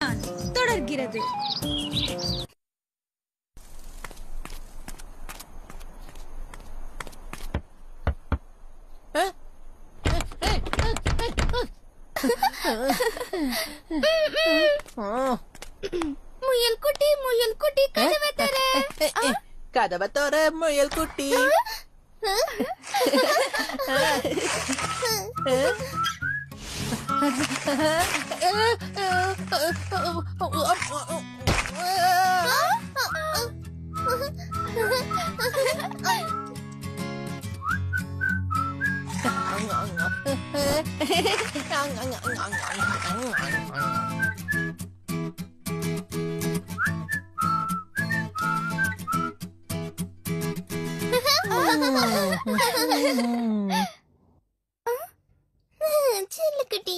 Dion தொடர்கிறது முயல் குட்டி முயல் குட்டி கதவை தர கதவை தோற முயல் குட்டி சில்லு குட்டி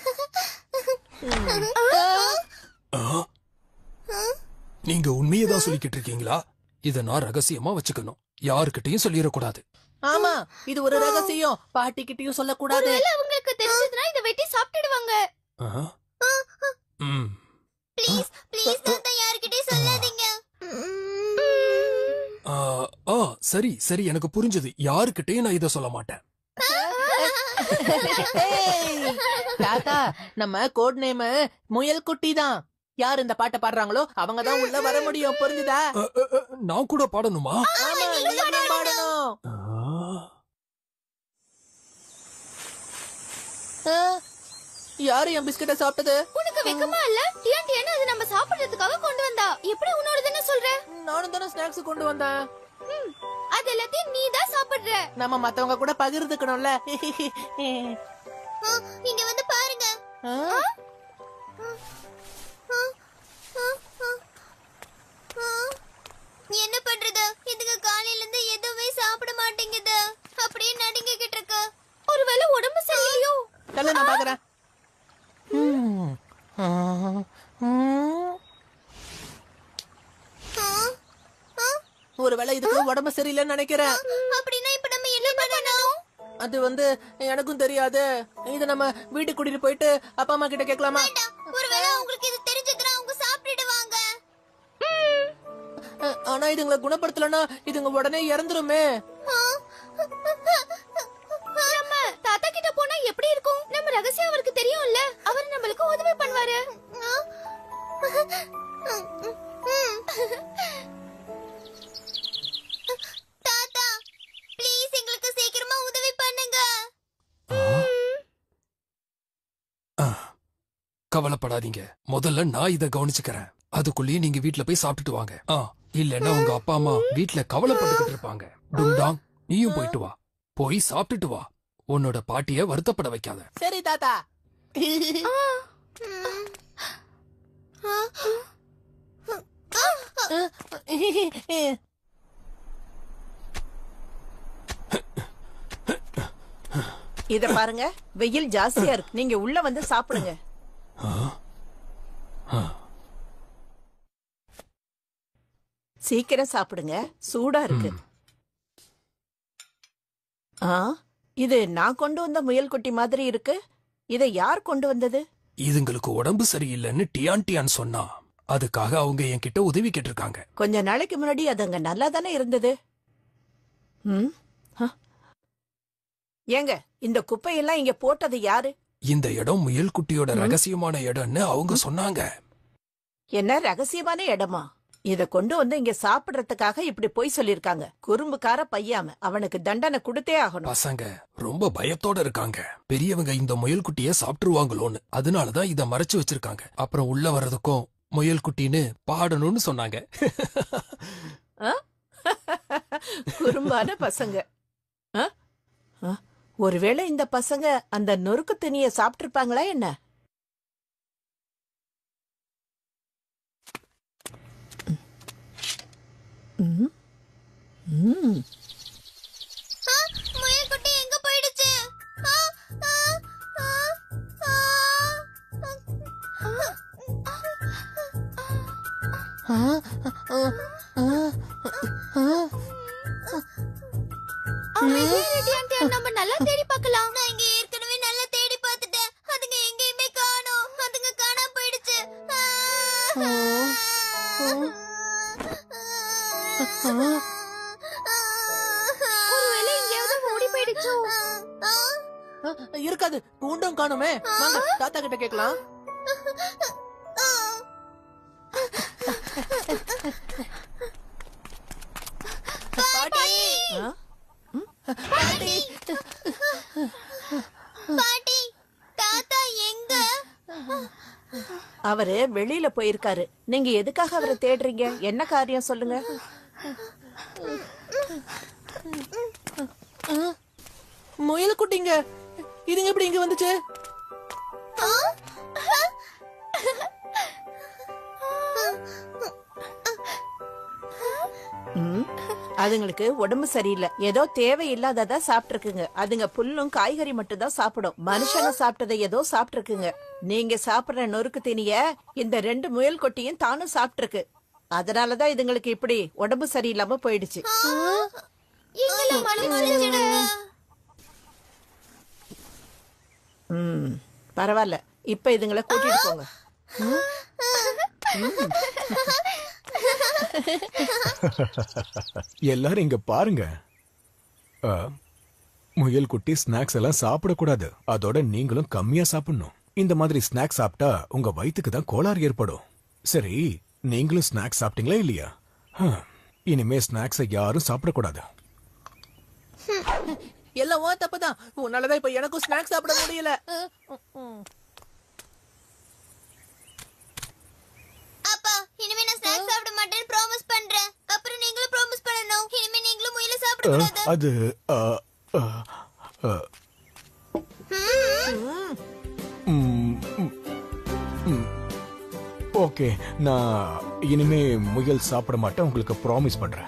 நீங்க உண்மையை தான் சொல்லிக்கிட்டு இருக்கீங்களா இத நான் ரகசியமா வச்சுக்கணும் யாருக்கிட்டையும் சொல்லிடக்கூடாது ஆமா இது ஒரு ரகசியம் பாட்டிக்கிட்டயும் சொல்லக்கூடாது ஒருவேளை அவங்களுக்கு தெரிஞ்சதுன்னா இத வெட்டி சாப்பிட்டுடுவாங்க ஆ? ம் ப்ளீஸ் ப்ளீஸ் தாத்தா யார்கிட்டயும் சொல்லாதீங்க ஆ, ஆ சரி சரி எனக்கு புரிஞ்சது யாருக்கிட்டையும் நான் இத சொல்ல மாட்டேன் ஏய், தாத்தா நம்ம கோட் நேம் முயல் குட்டி தான் யார் இந்த பாட்டை பாடுறாங்களோ அவங்க தான் உள்ள வர முடியும் புரிஞ்சுதா அ, அ, அ, நான் கூட பாடணுமா ஆமா நீங்க தான் பாடணும் ஆ, ஆ, யாரு என் பிஸ்கட்டை சாப்பிட்டது உனக்கு வெக்கமா இல்ல டியான் டியான் அது நம்ம சாப்பிடுறதுக்காக கொண்டு வந்தா எப்படி உன்னோட தானே சொல்ற நானும் தானே ஸ்நாக்ஸ் கொண்டு வந்தேன் ம், அது எல்லாத்தையும் நீ தான் சாப்பிடுற நம்ம மத்தவங்க கூட பகிர்ந்துக்கணும்ல இங்க வந்து பாருங்க ஆ? என்ன பண்றது இதுக்கு காலையில இருந்து எதுவுமே சாப்பிட மாட்டேங்குது அப்படியே நடுங்கிக்கிட்டு இருக்கு ஒருவேளை உடம்பு சரியில்லையோ தள்ளு நான் பாக்குறேன் ம். ஆ, ம். ஆ, ஆ, ஒருவேளை இதுக்கு உடம்பு சரியில்லைன்னு நினைக்கிறேன் அப்படின்னா இப்ப நம்ம என்ன பண்ணணும் அது வந்து எனக்கும் தெரியாது இத நம்ம வீட்டுக்கு கூட்டிட்டு போயிட்டு அப்பா அம்மா கிட்ட கேட்கலாமா வேண்டாம். ஒருவேளை உங்களுக்கு இது தெரிஞ்சதுன்னா அவங்க சாப்பிட்டுடுவாங்க அஹ், ஆனா இதுங்களை குணப்படுத்தலன்னா இதுங்க உடனே இறந்துருமே ஆ. நம்ம தாத்தா கிட்ட போனா எப்படி இருக்கும் நம்ம ரகசியம் அவருக்கு தெரியும்ல அவர் நம்மளுக்கு உதவி பண்ணுவாரு தாத்தா ப்ளீஸ் எங்களுக்கு சீக்கிரமா உதவி பண்ணுங்க ஆ. கவலைப்படாதீங்க முதல்ல நான் இத கவனிச்சுக்கிறேன் அதுக்குள்ளேயே நீங்க வீட்ல போய் சாப்பிட்டுட்டு வாங்க ஆ இல்லன்னா உங்க அப்பா அம்மா வீட்ல கவலைப்பட்டுக்கிட்டு இருப்பாங்க டுங்டாங் நீயும் போயிட்டு வா போய் சாப்பிட்டுட்டு வா உன்னோட பாட்டிய வருத்தப்பட வைக்காத சரி தாத்தா இத பாருங்க வெயில் ஜாஸ்தியா இருக்கு நீங்க உள்ள வந்து சாப்பிடுங்க சீக்கிரம் சாப்பிடுங்க சூடா இருக்கு ஆ இது நான் கொண்டு வந்த முயல் குட்டி மாதிரி இருக்கு இதை யார் கொண்டு வந்தது இதுங்களுக்கு உடம்பு சரியில்லைன்னு டியான் டியான் சொன்னா அதுக்காக அவங்க என்கிட்ட உதவி கேட்டிருக்காங்க கொஞ்ச நாளைக்கு முன்னாடி அது அங்க நல்லா தானே இருந்தது ம் ஆ. ஏங்க இந்த குப்பையெல்லாம் இங்க போட்டது யாரு இந்த இடம் முயல் குட்டியோட ரகசியமான இடம்னு அவங்க சொன்னாங்க என்ன ரகசியமான இடமா இத கொண்டு வந்து இங்க சாப்பிடுறதுக்காக இப்படி போய் சொல்லிருக்காங்க குறும்புக்கார பையாம அவனுக்கு தண்டனை கொடுத்தே ஆகணும் பசங்க ரொம்ப பயத்தோட இருக்காங்க பெரியவங்க இந்த முயல் குட்டிய சாப்பிட்டுருவாங்களோன்னு அதனாலதான் இத மறைச்சு வச்சிருக்காங்க அப்புறம் உள்ள வர்றதுக்கும் முயல் குட்டின்னு பாடணும்னு சொன்னாங்க குறும்பான பசங்க ஆ? ஆ? ஒருவேளை இந்த பசங்க அந்த நொறுக்கு திணிய சாப்பிட்டிருப்பாங்களா என்ன ம். ம். முயல் குட்டி எங்க போயிடுச்சு ஆ, ஆ, ஆ, ஆ. அமைதியா இரு, டியான், டியான். நம்ம நல்லா தேடி பார்க்கலாம் நான் இங்க ஏற்கனவே நல்லா தேடி பார்த்துட்டேன் அதுங்க எங்கேயுமே காணோம் அதுங்க காணாம போயிடுச்சு ஆ. ஒருவேளை எங்கேயாவது ஓடி போயிடுச்சோ இருக்காது கூண்டும் காணுமே வாங்க தாத்தா கிட்ட கேக்கலாம் பாட்டி ஆ? பாட்டி பாட்டி தாத்தா எங்க அவரு வெளியில போயிருக்காரு நீங்க எதுக்காக அவரை தேடுறீங்க என்ன காரியம் சொல்லுங்க முயல் குட்டிங்க இதுங்க எப்படி இங்க வந்துச்சு ம், அதுங்களுக்கு உடம்பு சரியில்லை ஏதோ தேவையில்லாததா சாப்பிட்டுருக்குங்க அதுங்க புல்லும் காய்கறி மட்டும் தான் சாப்பிடும் மனுஷங்க சாப்பிட்டதை ஏதோ சாப்பிட்டுருக்குங்க நீங்க சாப்பிடுற நொறுக்கு தீனிய இந்த ரெண்டு முயல் கொட்டியும் தானும் சாப்பிட்டுருக்கு அதனாலதான் இதுங்களுக்கு இப்படி உடம்பு சரியில்லாம போயிடுச்சு எங்களை மன்னிச்சிடுங்க ம் பரவாயில்ல இப்ப இதுங்களை கூட்டிட்டு போங்க எல்லாரும் இங்க பாருங்க அ, முயல் குட்டி ஸ்நாக்ஸ் எல்லாம் சாப்பிடக்கூடாது அதோட நீங்களும் கம்மியா சாப்பிடணும் இந்த மாதிரி ஸ்நாக்ஸ் சாப்பிட்டா உங்க வயித்துக்கு தான் கோளாறு ஏற்படும் சரி நீங்களும் ஸ்நாக்ஸ் சாப்பிட்டீங்களா இல்லையா ஹம், இனிமே ஸ்நாக்ஸை யாரும் சாப்பிடக்கூடாது எல்லாம் உன் தப்புதான் உன்னாலதான் இப்ப எனக்கும் ஸ்நாக்ஸ் சாப்பிட முடியல அப்பா இனிமே நான் ஸ்நாக்ஸ் சாப்பிட மாட்டேன்னு ப்ராமிஸ் பண்றேன் அப்புறம் நீங்களும் ப்ராமிஸ் பண்ணணும் இனிமே நீங்களும் முயல சாப்பிட அ, கூடாது அது அ, அ, அ, ம், ம், ம். ஓகே நான் இனிமே முயல் சாப்பிட மாட்டேன் உங்களுக்கு ப்ராமிஸ் பண்றேன்